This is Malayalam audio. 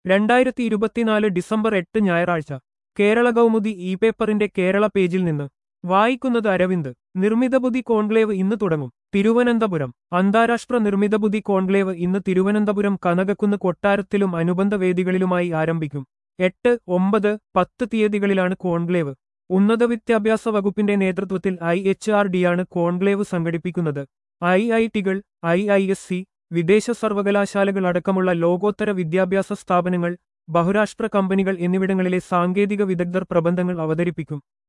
രണ്ടായിരത്തി ഇരുപത്തിനാല് ഡിസംബർ എട്ട് ഞായറാഴ്ച കേരള കൗമുദി ഇ പേപ്പറിന്റെ കേരള പേജിൽ നിന്ന് വായിക്കുന്നത് അരവിന്ദ് നിർമ്മിതബുദ്ധി കോൺക്ലേവ് ഇന്ന് തുടങ്ങും തിരുവനന്തപുരം അന്താരാഷ്ട്ര നിർമ്മിതബുദ്ധി കോൺക്ലേവ് ഇന്ന് തിരുവനന്തപുരം കനകക്കുന്ന് കൊട്ടാരത്തിലും അനുബന്ധ വേദികളിലുമായി ആരംഭിക്കും എട്ട് ഒമ്പത് പത്ത് തീയതികളിലാണ് കോൺക്ലേവ് ഉന്നത വിദ്യാഭ്യാസ വകുപ്പിന്റെ നേതൃത്വത്തിൽ ഐ എച്ച് ആർ ഡിയാണ് കോൺക്ലേവ് സംഘടിപ്പിക്കുന്നത് ഐ ഐ ടികൾ ഐ ഐ എസ് സി വിദേശ സർവകലാശാലകൾ അടക്കമുള്ള ലോകോത്തര വിദ്യാഭ്യാസ സ്ഥാപനങ്ങൾ ബഹുരാഷ്ട്ര കമ്പനികൾ എന്നിവിടങ്ങളിലെ സാങ്കേതിക വിദഗ്ധർ പ്രബന്ധങ്ങൾ അവതരിപ്പിക്കും